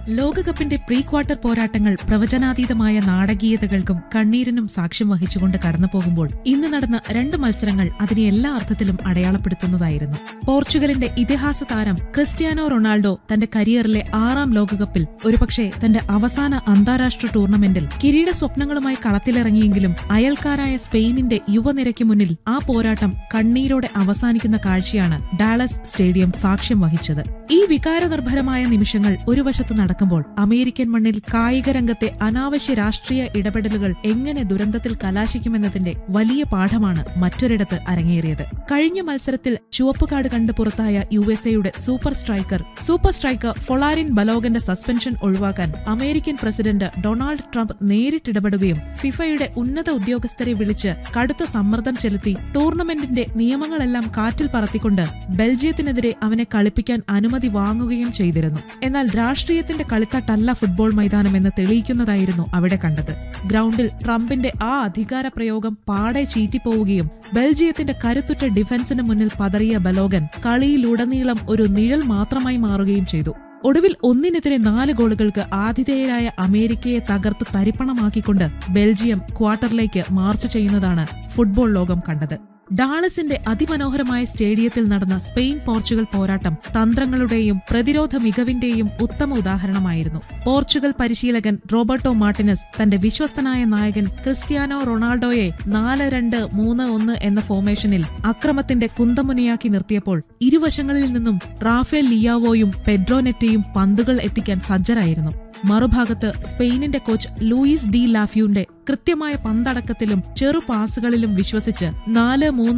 ലോകകപ്പിന്റെ pre quarter പോരാട്ടങ്ങൾ പ്രവചനാതീതമായ നാടകീയതകൾക്കും കണ്ണീരിനും സാക്ഷ്യം വഹിച്ചുകൊണ്ട് കടന്നു പോകുമ്പോൾ ഇന്ന് നടന്ന രണ്ട് മത്സരങ്ങൾ അതിനെ എല്ലാ അർത്ഥത്തിലും അടയാളപ്പെടുത്തുന്നതായിരുന്നു പോർച്ചുഗലിന്റെ ഇതിഹാസ താരം ക്രിസ്ത്യാനോ റൊണാൾഡോ തന്റെ കരിയറിലെ ആറാം ലോകകപ്പിൽ ഒരുപക്ഷെ തന്റെ അവസാന അന്താരാഷ്ട്ര ടൂർണമെന്റിൽ കിരീട സ്വപ്നങ്ങളുമായി കളത്തിലിറങ്ങിയെങ്കിലും അയൽക്കാരായ സ്പെയിനിന്റെ യുവനിരയ്ക്ക് മുന്നിൽ ആ പോരാട്ടം കണ്ണീരോടെ അവസാനിക്കുന്ന കാഴ്ചയാണ് ഡാലസ് സ്റ്റേഡിയം സാക്ഷ്യം വഹിച്ചത് ഈ വികാരനിർഭരമായ നിമിഷങ്ങൾ ഒരു വശത്ത് നടക്കുമ്പോൾ അമേരിക്കൻ മണ്ണിൽ കായിക രംഗത്തെ അനാവശ്യ രാഷ്ട്രീയ ഇടപെടലുകൾ എങ്ങനെ ദുരന്തത്തിൽ കലാശിക്കുമെന്നതിന്റെ വലിയ പാഠമാണ് മറ്റൊരിടത്ത് അരങ്ങേറിയത് കഴിഞ്ഞ മത്സരത്തിൽ ചുവപ്പുകാട് കണ്ട് പുറത്തായ യു എസ് എയുടെ super striker super striker Folarin ബലോഗന്റെ സസ്പെൻഷൻ ഒഴിവാക്കാൻ അമേരിക്കൻ പ്രസിഡന്റ് ഡൊണാൾഡ് ട്രംപ് നേരിട്ടിടപെടുകയും ഫിഫയുടെ ഉന്നത ഉദ്യോഗസ്ഥരെ വിളിച്ച് കടുത്ത സമ്മർദ്ദം ചെലുത്തി ടൂർണമെന്റിന്റെ നിയമങ്ങളെല്ലാം കാറ്റിൽ പറത്തിക്കൊണ്ട് ബെൽജിയത്തിനെതിരെ അവനെ കളിപ്പിക്കാൻ അനുമതി വാങ്ങുകയും ചെയ്തിരുന്നു എന്നാൽ രാഷ്ട്രീയത്തിന്റെ കളിത്തട്ടല്ല ഫുട്ബോൾ മൈതാനമെന്ന് തെളിയിക്കുന്നതായിരുന്നു അവിടെ കണ്ടത് ഗ്രൗണ്ടിൽ ട്രംപിന്റെ ആ അധികാര പ്രയോഗം പാടെ ചീറ്റിപ്പോവുകയും ബെൽജിയത്തിന്റെ കരുത്തുറ്റ ഡിഫൻസിന് മുന്നിൽ പതറിയ ബലോഗൻ കളിയിലുടനീളം ഒരു നിഴൽ മാത്രമായി മാറുകയും ചെയ്തു ഒടുവിൽ ഒന്നിനെതിരെ നാല് ഗോളുകൾക്ക് ആതിഥേയരായ അമേരിക്കയെ തകർത്ത് തരിപ്പണമാക്കിക്കൊണ്ട് ബെൽജിയം ക്വാർട്ടറിലേക്ക് മാർച്ച് ചെയ്യുന്നതാണ് ഫുട്ബോൾ ലോകം കണ്ടത് ഡാളസിന്റെ അതിമനോഹരമായ സ്റ്റേഡിയത്തിൽ നടന്ന സ്പെയിൻ പോർച്ചുഗൽ പോരാട്ടം തന്ത്രങ്ങളുടെയും പ്രതിരോധ മികവിന്റെയും ഉത്തമ ഉദാഹരണമായിരുന്നു പോർച്ചുഗൽ പരിശീലകൻ റോബർട്ടോ മാർട്ടിനസ് തന്റെ വിശ്വസ്തനായ നായകൻ ക്രിസ്ത്യാനോ റൊണാൾഡോയെ നാല് രണ്ട് മൂന്ന് ഒന്ന് എന്ന ഫോർമേഷനിൽ അക്രമത്തിന്റെ കുന്തമുനയാക്കി നിർത്തിയപ്പോൾ ഇരുവശങ്ങളിൽ നിന്നും റാഫേൽ ലിയാവോയും പെഡ്രോനെറ്റയും പന്തുകൾ എത്തിക്കാൻ സജ്ജരായിരുന്നു മറുഭാഗത്ത് സ്പെയിനിന്റെ കോച്ച് ലൂയിസ് ഡി ലാഫ്യൂന്റെ കൃത്യമായ പന്തടക്കത്തിലും ചെറു പാസുകളിലും വിശ്വസിച്ച് നാല് മൂന്ന്